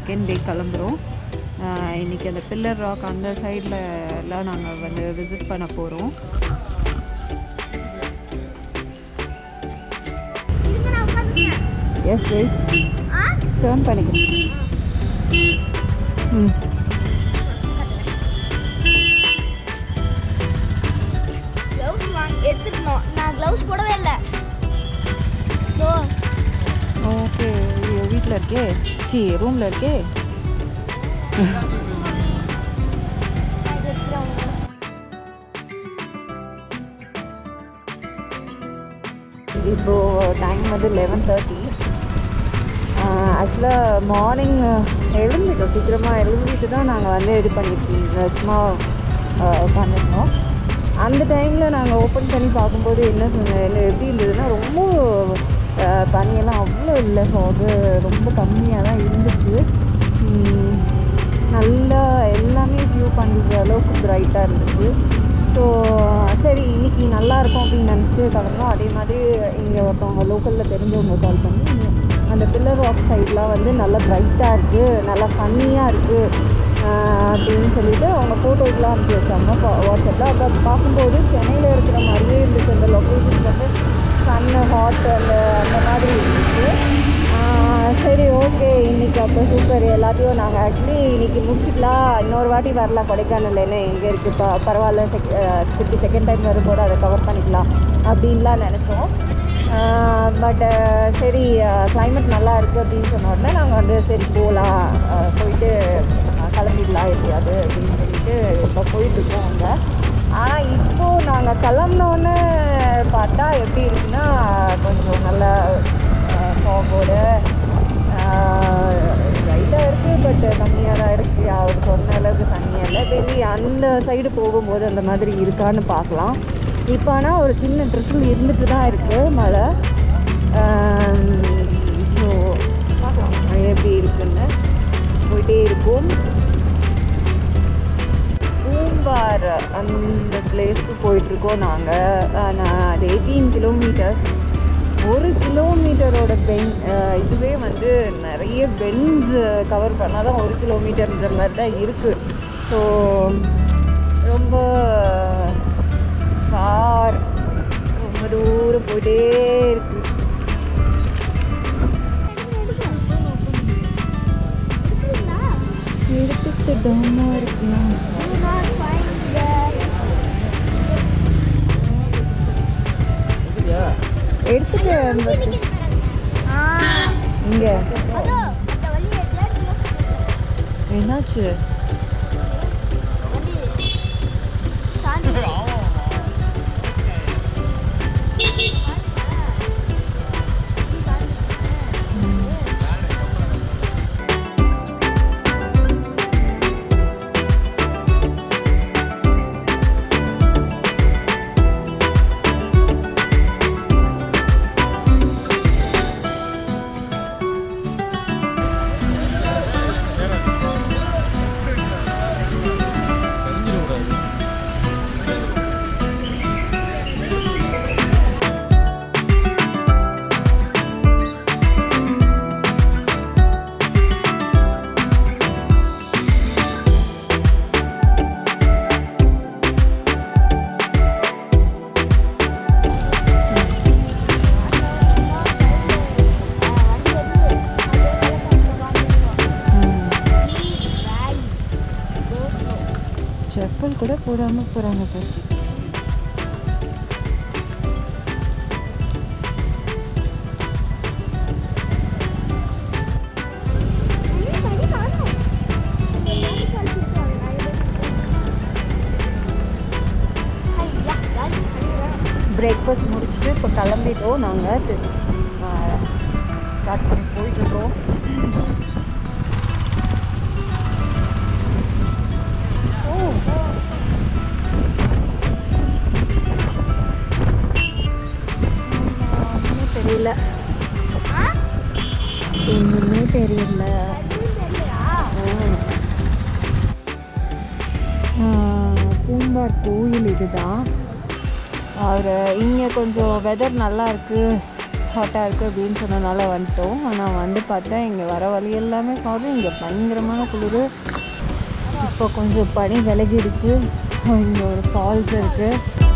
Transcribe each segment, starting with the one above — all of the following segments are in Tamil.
செகண்ட் டே கிளம்புறோம் ஆஹ் இன்னைக்கு அந்த பில்லர் ராக் அந்த சைடில் எல்லாம் நாங்கள் வந்து விசிட் பண்ண போகிறோம் இருங்க நான் உட்காந்துக்கிறேன் எஸ் வெயிட் ஆ டேர்ன் பண்ணிக்கிறேன் ம் க்ளவுஸ் வாங்க எடுத்துக்கணும் நான் க்ளவுஸ் போடவே இல்லை ஓ ஓகே ஐயோ வீட்டில் இருக்கே சி ரூமில் இருக்கே நான் இது எடுத்துக்கிறேன் இப்போது டைம் வந்து லெவன் தேர்ட்டி ஆக்சுவலாக மார்னிங் எழுந்துட்டோம் சீக்கிரமாக எழுந்துட்டு தான் நாங்கள் வந்து இது பண்ணியிருக்கோம் சும்மா உட்காந்துருந்தோம் அந்த டைமில் நாங்கள் ஓப்பன் பண்ணி பார்க்கும்போது என்ன சொன்ன என்ன எப்படி இருந்ததுன்னா ரொம்ப அஹ், பனியெல்லாம் அவ்வளோ இல்லை ஸோ அது ரொம்ப கம்மியாக தான் இருந்துச்சு உம், நல்லா எல்லாமே வியூ பண்ணுற அளவுக்கு பிரைட்டாக இருந்துச்சு ஸோ சரி இன்னைக்கு நல்லா இருக்கும் அப்படின்னு நினச்சிட்டு கிளம்புனோம் அதே மாதிரி இங்கே ஒருத்தவங்க லோக்கலில் தெரிஞ்சவங்க கால் பண்ணி அந்த பில்லர் ராக் சைட்லாம் வந்து நல்லா பிரைட்டாக இருக்குது நல்லா ஃபன்னியாக இருக்குது அப்படின்னு சொல்லிட்டு அவங்க ஃபோட்டோஸ்லாம் அனுப்பி வச்சாங்க வாட்ஸ்அப்பில் அதை பார்க்கும்போது சென்னையில் இருக்கிற மாதிரியே இருந்துச்சு அந்த லொக்கேஷன் வந்து சன்னு ஹாட் அந்த அந்த மாதிரி இருந்துச்சு ஆஹ் சரி ஓகே இன்னைக்கு அப்போ சூப்பர் எல்லாத்தையும் நாங்கள் ஆக்சுவலி இன்னைக்கு முடிச்சுக்கலாம் இன்னொரு வாட்டி வரலாம் கொடைக்கானல் என்ன எங்கே இருக்குது ப பரவாயில்ல செக் திருப்பி செகண்ட் டைம் வரும்போது அதை கவர் பண்ணிக்கலாம் அப்படின்லாம் நினச்சோம் பட் சரி climate நல்லா இருக்குது அப்படின்னு சொன்ன உடனே நாங்கள் வந்து சரி போகலாம் போயிட்டு அஹ், கிளம்பிடலாம் எப்படியாவது அப்படின்னு சொல்லிட்டு இப்போ போயிட்டுருக்கோம் அங்கே ஆனால் இப்போது நாங்கள் கிளம்புனோன்னே பார்த்தா எப்படி இருக்குன்னா கொஞ்சம் நல்ல ஃபாகோட லைட்டாக இருக்குது பட் கம்மியாக தான் இருக்குது அவர் சொன்ன அளவுக்கு தண்ணியாக இல்லை மேபி அந்த சைடு போகும்போது அந்த மாதிரி இருக்கான்னு பார்க்கலாம் இப்போ ஆனால் ஒரு சின்ன ட்ரிப்பில் இருந்துட்டு தான் இருக்குது மழை ஸோ பார்க்கலாம் மழை எப்படி இருக்குன்னு போயிட்டே இருக்கும் பூம்பார் அந்த பிளேஸ்க்கு போயிட்டுருக்கோம் நாங்கள் நான் அது எயிட்டீன் கிலோமீட்டர்ஸ் ஒரு கிலோமீட்டரோட பென் இதுவே வந்து நிறைய பென்ஸ் கவர் பண்ணால் தான் ஒரு கிலோமீட்டர்ன்ற மாதிரி தான் இருக்குது ஸோ ரொம்ப ஃபார் ரொம்ப தூரம் போயிட்டே இருக்கு எடுத்துட்டு தாமா இருக்கலாம் எடுத்துட்டு இங்க என்னாச்சு செப்பல் கூட போடாம போறாங்க பாரு பிரேக்ஃபாஸ்ட் முடிச்சுட்டு இப்போ கிளம்பிட்டோம் நாங்கள் ஸ்டார்ட் பண்ணி போயிட்டுருக்கோம் ஓ ஒன்றுமே தெரியல ஒன்றுமே தெரியல பூம்பார் கோயில் இதுதான் அவர் இங்கே கொஞ்சம் வெதர் நல்லா இருக்குது ஹாட்டாக இருக்குது அப்படின்னு சொன்னனால வந்துட்டோம் ஆனால் வந்து பார்த்தா இங்கே வர வழி எல்லாமே பார்த்து இங்கே பயங்கரமான குளிர் இப்போ கொஞ்சம் பனி விலகிடுச்சு இங்கே ஒரு ஃபால்ஸ் இருக்குது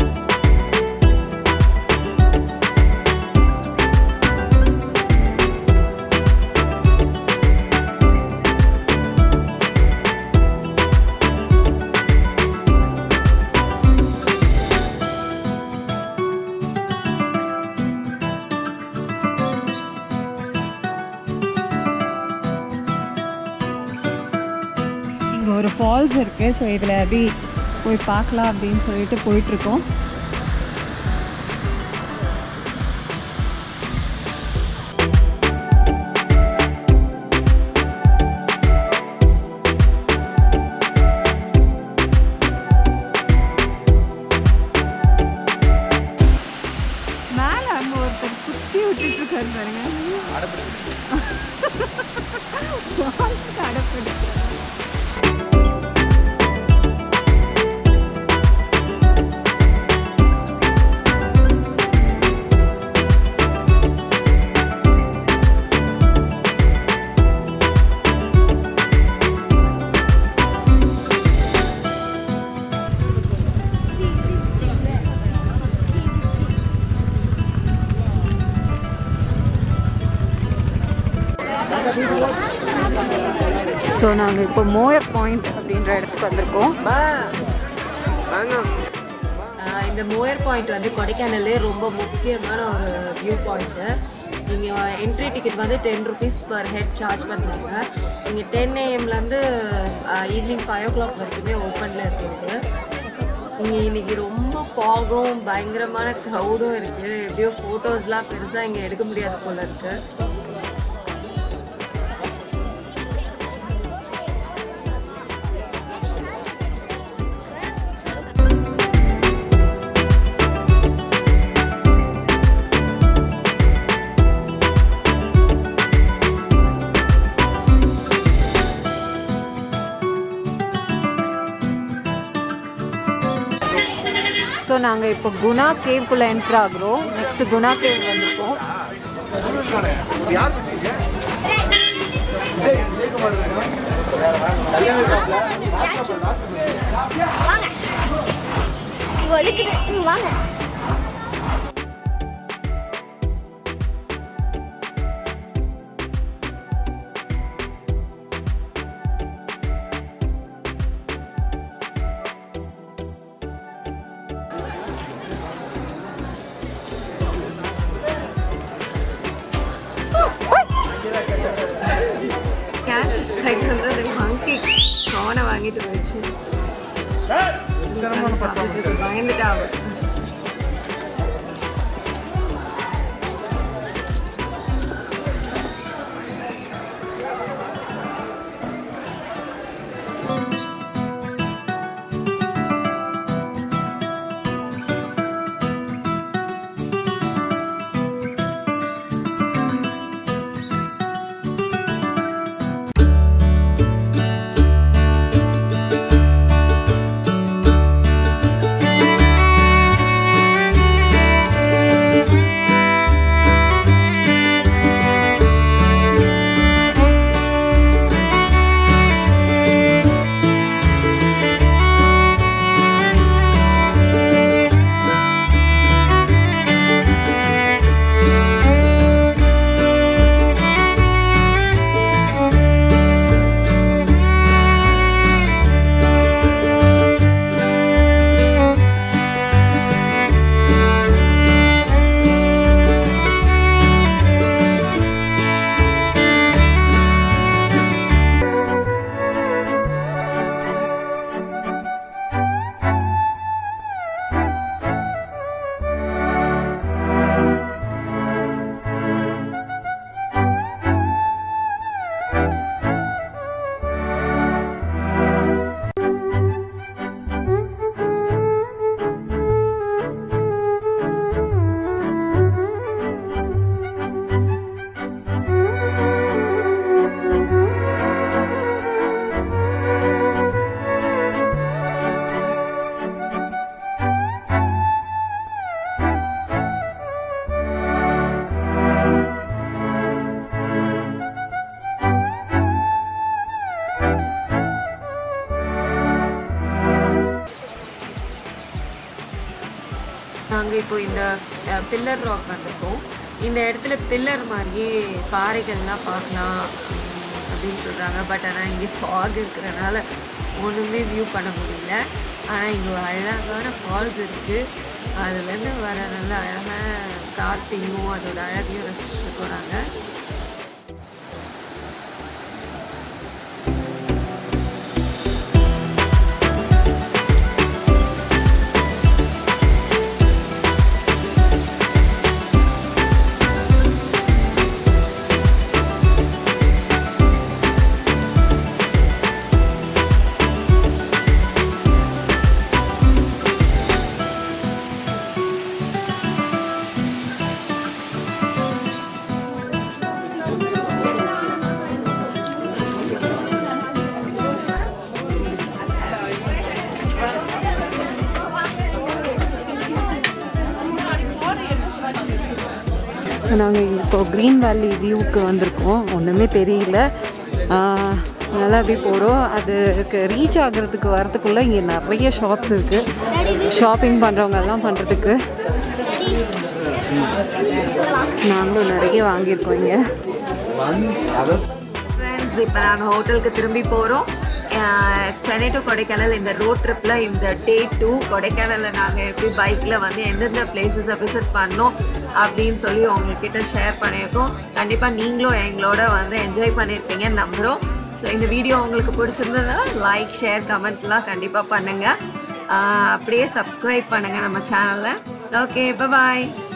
இங்கே ஒரு ஃபால்ஸ் இருக்குது ஸோ இதில் அப்படி போய் பார்க்கலாம் அப்படின்னு சொல்லிட்டு போயிட்டுருக்கோம் மேலே அங்கே ஒருத்தர் குத்தி விட்டுட்டு இருக்காரு பாருங்க ஃபால்ஸ்க்கு அடப்பிடிச்சு ஸோ நாங்கள் இப்போ மோயர் பாயிண்ட் அப்படின்ற இடத்துக்கு வந்திருக்கோம் ஆஹ் இந்த மோயர் பாயிண்ட் வந்து கொடைக்கானல்லே ரொம்ப முக்கியமான ஒரு வியூ பாயிண்ட்டு இங்கே என்ட்ரி டிக்கெட் வந்து ten rupees per head charge பண்ணுறாங்க இங்கே டென் ஏஎம்லேருந்து ஈவினிங் ஃபைவ் ஓ கிளாக் வரைக்குமே ஓப்பனில் இருக்குது இங்கே இன்னைக்கு ரொம்ப ஃபாகும் பயங்கரமான க்ரௌடும் இருக்குது எப்படியோ ஃபோட்டோஸ்லாம் பெருசாக இங்கே எடுக்க முடியாது போல இருக்குது ஸோ நாங்கள் இப்போ குணா கேவ்க்குள்ளே என்ட்ரு ஆகுறோம் நெக்ஸ்ட் குணா கேவ் வந்திருக்கோம் வாங்க வலிக்குது ம், வாங்க கேஷஸ் கையில் வந்து அந்த மங்கி ப்ரானை வாங்கிட்டு போயிடுச்சு உட்கார்ந்து சாப்பிட்டுட்டு இருக்கு. பயந்துட்டா அவ இப்போ இந்த பில்லர் ராக் வந்திருக்கோம் இந்த இடத்துல பில்லர் மாதிரியே பாறைகள்லாம் பார்க்கலாம் உம், அப்படின்னு சொல்கிறாங்க பட் ஆனால் இங்கே ஃபாக் இருக்கிறனால ஒன்றுமே வியூ பண்ண முடியல ஆனால் இங்கே ஒரு அழகான ஃபால்ஸ் இருக்குது அதுலேருந்து வர நல்ல அழகான காற்றையும் அதோட அழகையும் ரசிச்சுருக்கோம் நாங்கள் ஸோ நாங்கள் இப்போ க்ரீன் வேலி வியூவுக்கு வந்திருக்கோம் ஒன்றுமே தெரியல ஆஹ், அதனால அப்படியே போகிறோம் அதுக்கு ரீச் ஆகிறதுக்கு வரதுக்குள்ளே இங்கே நிறைய ஷாப்ஸ் இருக்குது ஷாப்பிங் பண்ணுறவங்க எல்லாம் பண்ணுறதுக்கு நாங்களும் நிறைய வாங்கியிருக்கோம் இங்கே ஃப்ரெண்ட்ஸ் இப்போ நாங்கள் ஹோட்டலுக்கு திரும்பி போகிறோம் சென்னை டு கொடைக்கானல் இந்த ரோட் ட்ரிப்பில் இந்த டே டூ கொடைக்கானலில் நாங்கள் எப்படி பைக்கில் வந்து எந்தெந்த பிளேசஸை விசிட் பண்ணோம் அப்படின்னு சொல்லி உங்ககிட்ட ஷேர் பண்ணியிருக்கோம் கண்டிப்பாக நீங்களும் எங்களோட வந்து என்ஜாய் பண்ணியிருப்பீங்கன்னு நம்புகிறோம் ஸோ இந்த வீடியோ உங்களுக்கு பிடிச்சிருந்ததுன்னா லைக் ஷேர் கமெண்ட்லாம் கண்டிப்பாக பண்ணுங்கள் அப்படியே சப்ஸ்கிரைப் பண்ணுங்கள் நம்ம சேனலை ஓகே பாய்